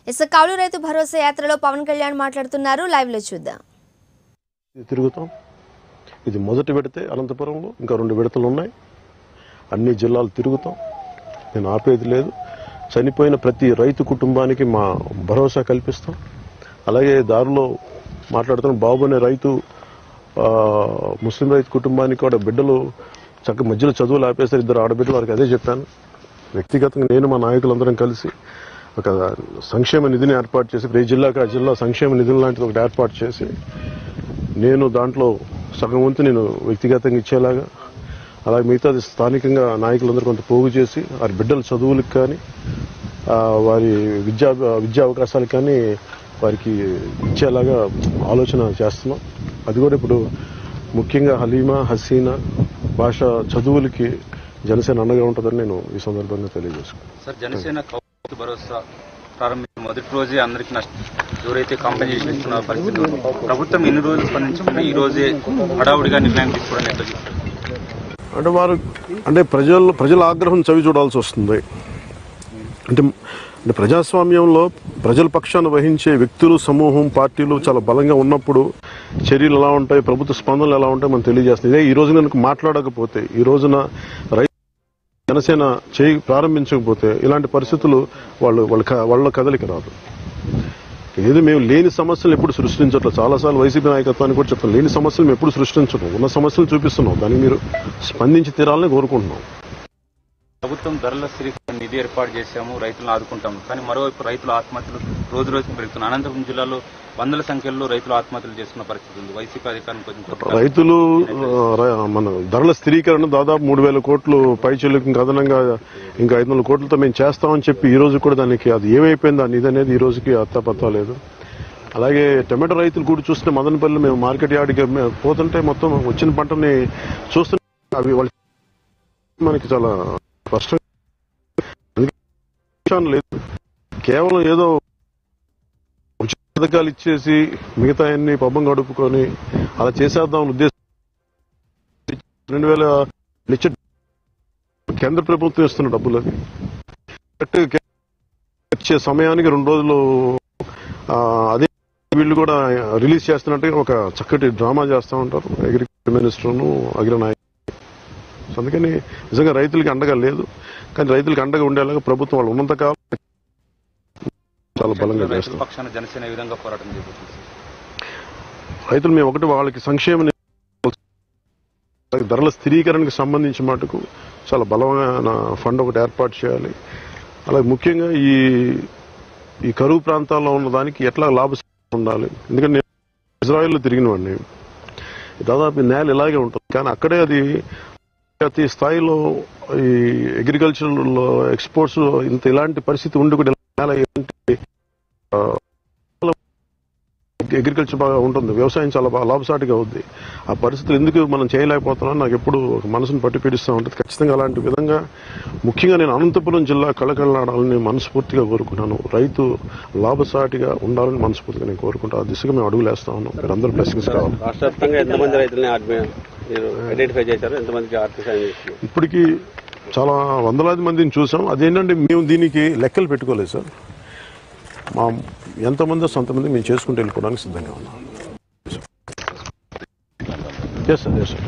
ఇక కౌలు రైతు భరోసా యాత్రలో పవన్ కళ్యాణ్ మాట్లాడుతున్నారు లైవ్ లో చూద్దాం ఇది తిరుగుతాం ఇది మొదటి విడతే అనంతపురంలో ఇంకా రెండు విడతలు ఉన్నాయి అన్ని జిల్లాలు తిరుగుతాం నేను ఆపేది లేదు చనిపోయిన ప్రతి రైతు కుటుంబానికి మా భరోసా కల్పిస్తాం అలాగే దారిలో మాట్లాడుతున్న బాబు అనే రైతు ఆ, ముస్లిం రైతు కుటుంబానికి కూడా బిడ్డలు చక్క మధ్యలో చదువులు ఆపేస్తారు ఇద్దరు ఆడబిడ్డలు వారికి అదే చెప్పాను వ్యక్తిగతంగా నేను మా నాయకులందరం కలిసి ఒక సంక్షేమ నిధిని ఏర్పాటు చేసి ప్రతి జిల్లాకి ఆ జిల్లా సంక్షేమ నిధులు లాంటిది ఒకటి ఏర్పాటు చేసి నేను దాంట్లో సగం వంతు నేను వ్యక్తిగతంగా ఇచ్చేలాగా అలాగే మిగతాది స్థానికంగా నాయకులందరూ కొంత పోగు చేసి వారి బిడ్డల చదువులకు కానీ ఆ, వారి విద్యా విద్యా అవకాశాలకు కానీ వారికి ఇచ్చేలాగా ఆలోచన చేస్తున్నాం అది కూడా ఇప్పుడు ముఖ్యంగా హలీమా హసీనా భాష చదువులకి జనసేన అండగా ఉంటుందని నేను ఈ సందర్భంగా తెలియజేసుకున్నాను సార్ జనసేన కౌలు భరోసా ప్రారంభించిన మొదటి రోజే అందరికి నష్టం ఎవరైతే కాంపెన్సేషన్ ఇస్తున్న పరిస్థితి ఉంది. ప్రభుత్వం ఎన్ని రోజులు స్పందించకుండా ఈ రోజే హడావుడిగా నిర్ణయం తీసుకోవడం ఎట్లా చూస్తారు అంటే వారు అంటే ప్రజలు ప్రజల ఆగ్రహం చవి చూడాల్సి వస్తుంది అంటే అంటే ప్రజాస్వామ్యంలో ప్రజల పక్షాన వహించే వ్యక్తులు సమూహం పార్టీలు చాలా బలంగా ఉన్నప్పుడు చర్యలు ఎలా ఉంటాయి ప్రభుత్వ స్పందనలు ఎలా ఉంటాయి మనం తెలియజేస్తుంది ఇదే ఈ రోజు కనుక మాట్లాడకపోతే ఈ రోజున రైతు జనసేన చేయి ప్రారంభించకపోతే ఇలాంటి పరిస్థితులు వాళ్ళు వాళ్ళ క- వాళ్ళ కదలిక రాదు ఏది మేము లేని సమస్యలు ఎప్పుడు సృష్టించట్లేదు చాలాసార్లు వైసీపీ నాయకత్వాన్ని కూడా చెప్తాం లేని సమస్యలు మేము ఎప్పుడు సృష్టించడం ఉన్న సమస్యలు చూపిస్తున్నాం దానికి మీరు స్పందించి తీరాలని కోరుకుంటున్నాం ప్రభుత్వం ధరల స్థిరీకరణ నిధి ఏర్పాటు చేశాము రైతులను ఆదుకుంటాము కానీ మరోవైపు రైతుల ఆత్మహత్యలు రోజు రోజుకు పెరుగుతున్నాయి అనంతపురం జిల్లాలో వందల సంఖ్యలో రైతులు ఆత్మహత్యలు చేస్తున్న పరిస్థితి ఉంది వైసీపీ అధికారానికి కొంచెం కొద్దిగా- రైతులు ఆ, ర- మన ధరల స్థిరీకరణ దాదాపు మూడు వేల కోట్లు పైచీలకు ఇంకా అదనంగా ఇంకా ఐదు వందల కోట్లతో మేము చేస్తామని చెప్పి ఈ రోజు కూడా దానికి అది ఏమైపోయింది దాని ఇది అనేది ఈ రోజుకి అత్తపత్తా లేదు అలాగే టమాటో రైతులు కూడా చూస్తే మదనపల్లి మేము మార్కెట్ యార్డ్కి మే- పోతుంటే మొత్తం వచ్చిన పంటని చూస్తుంటే అవి వాళ్ళ మనకి చాలా స్పష్టంగా అందుకే లేదు కేవలం ఏదో ఉచిత పథకాలు ఇచ్చేసి మిగతా అన్ని పబ్బం గడుపుకొని అలా చేసేద్దాం ఉద్దేశం రెండు వేల ఇచ్చే కేంద్ర ప్రభుత్వం ఇస్తున్న డబ్బులు అది కరెక్ట్ ఇచ్చే సమయానికి రెండు రోజులు ఆ, అదే వీళ్ళు కూడా రిలీజ్ చేస్తున్నట్టుగా ఒక చక్కటి డ్రామా చేస్తూ ఉంటారు అగ్రికల్చర్ మినిస్టర్ను అగ్రనాయకు సో అందుకని నిజంగా రైతులకి అండగా లేదు కానీ రైతులకి అండగా ఉండేలాగా ప్రభుత్వం వాళ్ళు ఉన్నంత కాలం చాలా బలంగా రైతుల చేస్తారు పక్షాన జనసేన ఏ విధంగా పోరాటం చేయబోతుంది రైతులు మేము ఒకటి వాళ్ళకి సంక్షేమ ని- ధరల స్థిరీకరణకు సంబంధించి మటుకు చాలా బలమైన ఫండ్ ఒకటి ఏర్పాటు చేయాలి అలాగే ముఖ్యంగా ఈ ఈ కరువు ప్రాంతాల్లో ఉన్న దానికి ఎట్లా లాభ ఉండాలి ఎందుకంటే నేను ఇజ్రాయెల్లో తిరిగిన వాడిని దాదాపు ఈ నేల ఇలాగే ఉంటుంది కానీ అక్కడే అది ప్రతి స్థాయిలో ఈ అగ్రికల్చర్ ఎక్స్పోర్ట్స్ ఇంత ఇలాంటి పరిస్థితి ఉండి కూడా నేల ఇలాంటి అగ్రికల్చర్ బాగా ఉంటుంది వ్యవసాయం చాలా బాగా లాభసాటిగా అవుద్ది ఆ పరిస్థితులు ఎందుకు మనం చేయలేకపోతున్నాం నాకు ఎప్పుడు ఒక మనసును పట్టి పీడిస్తూ ఉంటుంది ఖచ్చితంగా అలాంటి విధంగా ముఖ్యంగా నేను అనంతపురం జిల్లా కళకళలాడాలని మనస్ఫూర్తిగా కోరుకున్నాను రైతు లాభసాటిగా ఉండాలని మనస్ఫూర్తిగా నేను కోరుకుంటా ఆ దిశగా మేము అడుగులు వేస్తా ఉన్నాం మీరు అందరూ బ్లెస్సింగ్స్ కావాలి రాష్ట్ర వ్యాప్తంగా ఎంతమంది రైతులని ఆర్మీ మీరు ఐడెంటిఫై చేశారు ఎంతమందికి ఆర్థిక సాయం చేస్తున్నారు ఇప్పటికీ చాలా వందలాది మందిని చూసాం అదేంటంటే మేము దీనికి లెక్కలు పెట్టుకోలేదు సార్ మా ఎంతమంది సొంతమంది మేము చేసుకుంటూ వెళ్ళిపోవడానికి సిద్ధంగా ఉన్నాం ఎస్ సార్ ఎస్ సార్